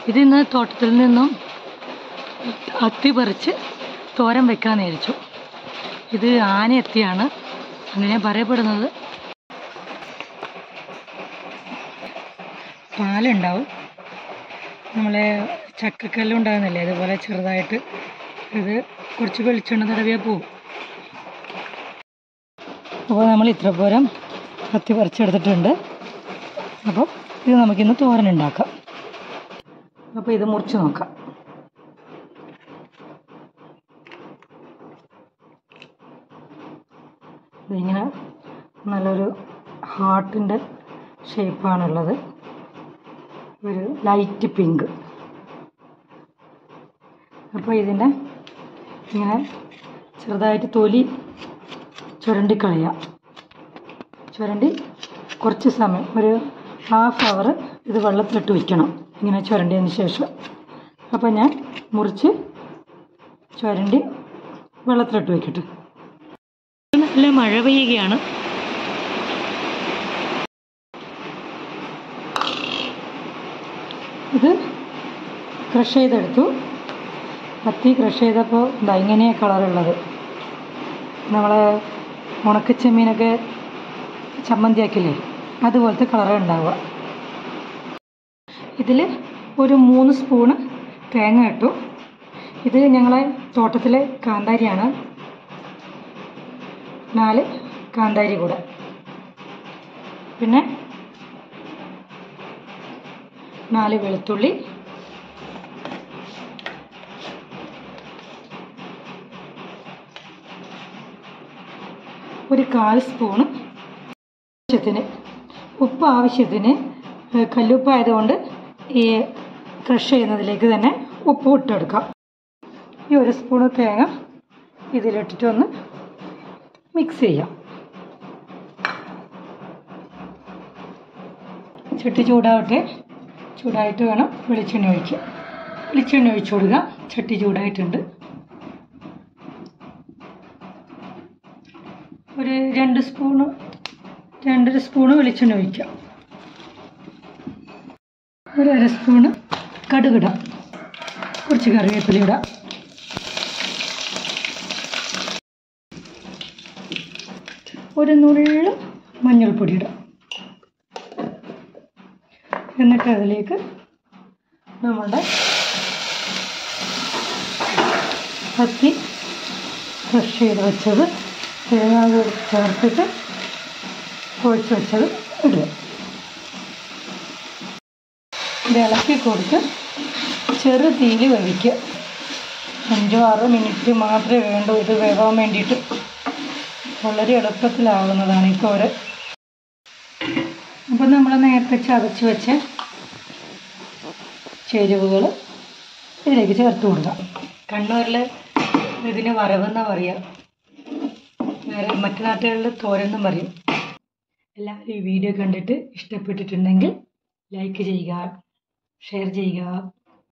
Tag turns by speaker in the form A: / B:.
A: ഇതിന്ന് തോട്ടത്തിൽ നിന്നും അത്തി പറിച്ച് തോരൻ വെക്കാന്ന് വിചാരിച്ചു ഇത് ആന എത്തിയാണ് അങ്ങനെ പറയപ്പെടുന്നത് പാലുണ്ടാവും നമ്മളെ ചക്കക്കല്ല് ഉണ്ടാകുന്നില്ലേ അതുപോലെ ചെറുതായിട്ട് ഇത് കുറച്ച് വെളിച്ചെണ്ണ തടവിയാൽ പോവും അപ്പോൾ നമ്മൾ ഇത്ര പോരം കത്തി പറിച്ചെടുത്തിട്ടുണ്ട് അപ്പോൾ ഇത് നമുക്കിന്ന് തോരൻ ഉണ്ടാക്കാം അപ്പോൾ ഇത് മുറിച്ച് നോക്കാം ഇതിങ്ങനെ നല്ലൊരു ഹാർട്ടിൻ്റെ ഷേപ്പാണുള്ളത് ഒരു ലൈറ്റ് പിങ്ക് അപ്പോൾ ഇതിൻ്റെ ഇങ്ങനെ ചെറുതായിട്ട് തൊലി ചുരണ്ടി കളയാം ചുരണ്ടി കുറച്ച് സമയം ഒരു ഹാഫ് അവർ ഇത് വെള്ളത്തിലിട്ട് വയ്ക്കണം ഇങ്ങനെ ചുരണ്ടിയതിന് ശേഷം അപ്പോൾ ഞാൻ മുറിച്ച് ചുരണ്ടി വെള്ളത്തിലിട്ട് വയ്ക്കട്ടെ നല്ല മഴ പെയ്യുകയാണ് ഇത് ക്രഷ് ചെയ്തെടുത്തു കത്തി ക്രഷ് ചെയ്തപ്പോൾ ഇതാ ഇങ്ങനെയാണ് കളറുള്ളത് നമ്മളെ ഉണക്കച്ചെമ്മീനൊക്കെ ചമ്മന്തിയാക്കില്ലേ അതുപോലത്തെ കളറ് ഉണ്ടാവുക ഇതിൽ ഒരു മൂന്ന് സ്പൂണ് തേങ്ങ ഇട്ടു ഇത് ഞങ്ങളെ തോട്ടത്തിലെ കാന്താരിയാണ് നാല് കാന്താരി കൂടെ പിന്നെ നാല് വെളുത്തുള്ളി ഒരു കാൽ സ്പൂണ് ആവശ്യത്തിന് ഉപ്പ് ആവശ്യത്തിന് ഏഹ് കല്ലുപ്പായതുകൊണ്ട് ഈ ക്രഷ് ചെയ്യുന്നതിലേക്ക് തന്നെ ഉപ്പ് ഇട്ടെടുക്കാം ഈ ഒരു സ്പൂണ് തേങ്ങ ഇതിലിട്ടിട്ടൊന്ന് മിക്സ് ചെയ്യാം ചട്ടി ചൂടാവട്ടെ ചൂടായിട്ട് വേണം വെളിച്ചെണ്ണ ഒഴിക്കാൻ വെളിച്ചെണ്ണ ഒഴിച്ചു കൊടുക്കുക ചട്ടി ചൂടായിട്ടുണ്ട് ഒരു രണ്ട് സ്പൂണ് രണ്ടര സ്പൂണ് വെളിച്ചെണ്ണ ഒഴിക്കാം ഒരു അര സ്പൂണ് കടുകിടാം കുറച്ച് കറിവേപ്പില ഇടാം ഒരു നുള്ളു മഞ്ഞൾപ്പൊടി ഇടാം എന്നിട്ട് അതിലേക്ക് നമ്മളുടെ കത്തി ക്രഷ് ചെയ്ത് വെച്ചത് തേങ്ങ കൂടി ചേർത്തിട്ട് കുഴച്ച് വെച്ചത് ഇടുക ഇത് ഇളക്കി കൊടുത്ത് ചെറു തീയിൽ വേവിക്കുക അഞ്ചോ ആറോ മിനിറ്റ് മാത്രമേ വേണ്ടൂ ഇത് വേവാൻ വേണ്ടിയിട്ട് വളരെ എളുപ്പത്തിലാവുന്നതാണ് ഈ തോരൻ അപ്പം നമ്മൾ നേരത്തെ ചതച്ച് വെച്ച ചേരുവകൾ ഇതിലേക്ക് ചേർത്ത് കൊടുക്കാം കണ്ണൂരിൽ ഇതിന് വറവെന്നാ പറയുക വേറെ മറ്റു നാട്ടുകളിൽ തോരെന്നും പറയും എല്ലാവരും ഈ വീഡിയോ കണ്ടിട്ട് ഇഷ്ടപ്പെട്ടിട്ടുണ്ടെങ്കിൽ ലൈക്ക് ചെയ്യുക ഷെയർ ചെയ്യുക